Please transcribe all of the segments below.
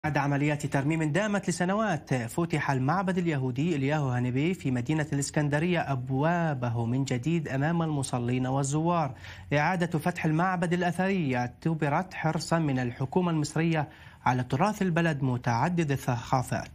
بعد عمليات ترميم دامت لسنوات فتح المعبد اليهودي إلياهو هانبي في مدينة الإسكندرية أبوابه من جديد أمام المصلين والزوار إعادة فتح المعبد الأثري اعتبرت حرصا من الحكومة المصرية على تراث البلد متعدد الثقافات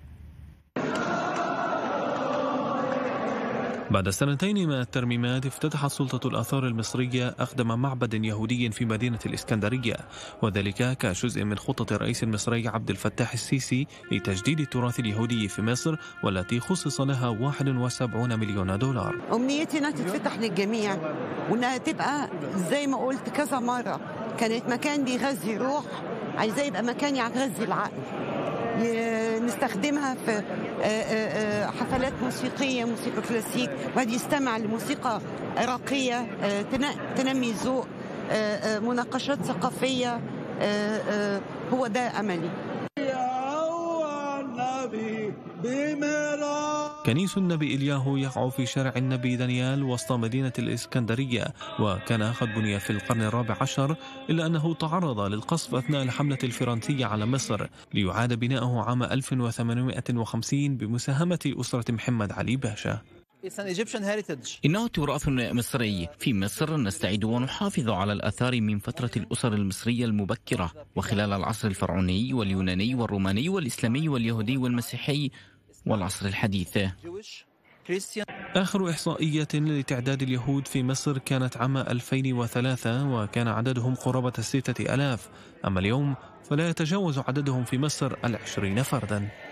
بعد سنتين من الترميمات افتتحت سلطة الآثار المصرية أقدم معبد يهودي في مدينة الإسكندرية وذلك كجزء من خطة الرئيس المصري عبد الفتاح السيسي لتجديد التراث اليهودي في مصر والتي خصص لها 71 مليون دولار أمنيتي أنها تتفتح للجميع وأنها تبقى زي ما قلت كذا مرة كانت مكان بيغذي روح عايزاه يبقى مكان يغذي العقل نستخدمها في حفلات موسيقية موسيقى كلاسيك وقد يستمع لموسيقى عراقية تنمي ذوق مناقشات ثقافية هو ده أملي كنيس النبي إلياهو يقع في شارع النبي دانيال وسط مدينة الإسكندرية وكان قد بني في القرن الرابع عشر إلا أنه تعرض للقصف أثناء الحملة الفرنسية على مصر ليعاد بناؤه عام 1850 بمساهمة أسرة محمد علي باشا إنه تراث مصري في مصر نستعيد ونحافظ على الآثار من فترة الأسر المصرية المبكرة وخلال العصر الفرعوني واليوناني والروماني والإسلامي واليهودي والمسيحي والعصر الحديث آخر إحصائية لتعداد اليهود في مصر كانت عام 2003 وكان عددهم قرابة الستة ألاف أما اليوم فلا يتجاوز عددهم في مصر العشرين فرداً